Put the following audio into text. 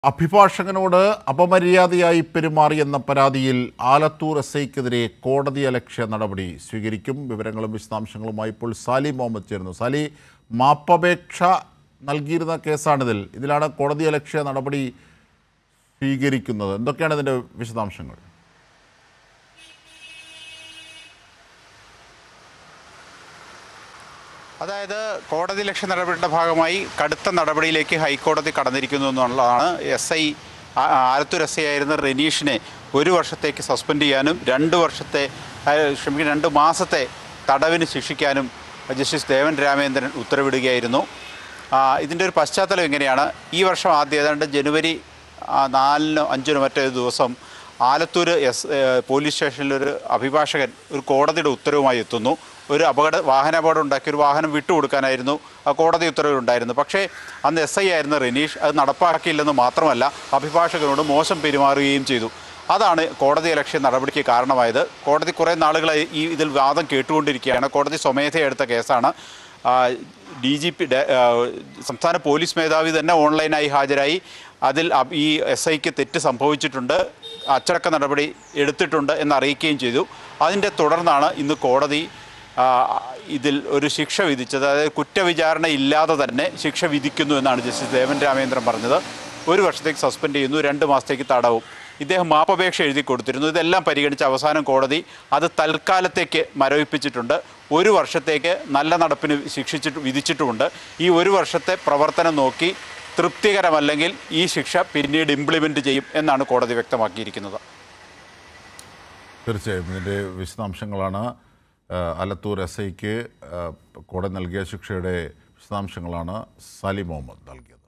അഭിഭാഷകനോട് അപമര്യാദയായി പെരുമാറിയെന്ന പരാതിയിൽ ആലത്തൂർ എസ് ഐക്കെതിരെ കോടതി അലക്ഷ്യ നടപടി സ്വീകരിക്കും വിവരങ്ങളും വിശദാംശങ്ങളുമായി ഇപ്പോൾ സാലി മുഹമ്മദ് ചേരുന്നു സാലി മാപ്പപേക്ഷ നൽകിയിരുന്ന കേസാണിതിൽ ഇതിലാണ് കോടതി അലക്ഷ്യ നടപടി സ്വീകരിക്കുന്നത് എന്തൊക്കെയാണ് ഇതിൻ്റെ വിശദാംശങ്ങൾ അതായത് കോടതി ലക്ഷ്യ നടപടിയുടെ ഭാഗമായി കടുത്ത നടപടിയിലേക്ക് ഹൈക്കോടതി കടന്നിരിക്കുന്നു എന്നുള്ളതാണ് S I Alathur S I ആയിരുന്ന റെനീഷിനെ ഒരു വർഷത്തേക്ക് സസ്പെൻഡ് ചെയ്യാനും രണ്ട് വർഷത്തെ ആ, ക്ഷമിക്കണം രണ്ട് മാസത്തെ തടവിന് ശിക്ഷിക്കാനും ജസ്റ്റിസ് ദേവൻ രാമേന്ദ്രൻ ഉത്തരവിടുകയായിരുന്നു ആ, ഇതിൻ്റെ ഒരു പശ്ചാത്തലം എങ്ങനെയാണ് ഈ വർഷം ആദ്യം ഏതാണ്ട് ജനുവരി ആ, നാലിനോ അഞ്ചിനോ മറ്റോ ഒരു ദിവസം ആലത്തൂർ എസ് ഏഹ് പോലീസ് സ്റ്റേഷനിൽ ഒരു അഭിഭാഷകൻ ഒരു കോടതിയുടെ ഉത്തരവുമായി എത്തുന്നു ഒരു അപകട വാഹനാപകടം ഉണ്ടാക്കി ഒരു വാഹനം വിട്ടുകൊടുക്കാനായിരുന്നു ആ കോടതി ഉത്തരവിലുണ്ടായിരുന്നു പക്ഷേ അന്ന് എസ് ഐ ആയിരുന്ന റെനീഷ് അത് നടപ്പാക്കിയില്ലെന്ന് മാത്രമല്ല അഭിഭാഷകനോട് മോശം പെരുമാറുകയും ചെയ്തു അതാണ് കോടതി ഇലക്ഷൻ നടപടിക്ക് കാരണമായത് കോടതി കുറേ നാളുകളായി ഈ ഇതിൽ വാദം കേട്ടുകൊണ്ടിരിക്കുകയാണ് കോടതി സ്വമേധയാ എടുത്ത കേസാണ് ഡി ജി പി സംസ്ഥാന പോലീസ് മേധാവി തന്നെ ഓൺലൈനായി ഹാജരായി അതിൽ അബ് ഈ എസ് ഐക്ക് തെറ്റ് സംഭവിച്ചിട്ടുണ്ട് അച്ചടക്ക നടപടി എടുത്തിട്ടുണ്ട് എന്ന് അറിയിക്കുകയും ചെയ്തു അതിൻ്റെ തുടർന്നാണ് ഇന്ന് കോടതി ആ, ഇതിൽ ഒരു ശിക്ഷ വിധിച്ചത് അതായത് കുറ്റവിചാരണ ഇല്ലാതെ തന്നെ ശിക്ഷ വിധിക്കുന്നു എന്നാണ് ജസ്റ്റിസ് ദേവൻ രാമേന്ദ്രൻ പറഞ്ഞത് ഒരു വർഷത്തേക്ക് സസ്പെൻഡ് ചെയ്യുന്നു രണ്ട് മാസത്തേക്ക് തടവും ഇദ്ദേഹം മാപ്പപേക്ഷ എഴുതി കൊടുത്തിരുന്നു ഇതെല്ലാം പരിഗണിച്ച് അവസാനം കോടതി അത് തൽക്കാലത്തേക്ക് മരവിപ്പിച്ചിട്ടുണ്ട് ഒരു വർഷത്തേക്ക് നല്ല നടപ്പിന് ശിക്ഷിച്ചിട്ട് വിധിച്ചിട്ടുമുണ്ട് ഈ ഒരു വർഷത്തെ പ്രവർത്തനം നോക്കി തൃപ്തികരമല്ലെങ്കിൽ ഈ ശിക്ഷ പിന്നീട് ഇംപ്ലിമെൻ്റ് ചെയ്യും എന്നാണ് കോടതി വ്യക്തമാക്കിയിരിക്കുന്നത് തീർച്ചയായും ഇതിൻ്റെ വിശദാംശങ്ങളാണ് ആ, ആലത്തൂർ എസ് ഐക്ക് കോടതി നൽകിയ ശിക്ഷയുടെ വിശദാംശങ്ങളാണ് സാലി മുഹമ്മദ് നൽകിയത്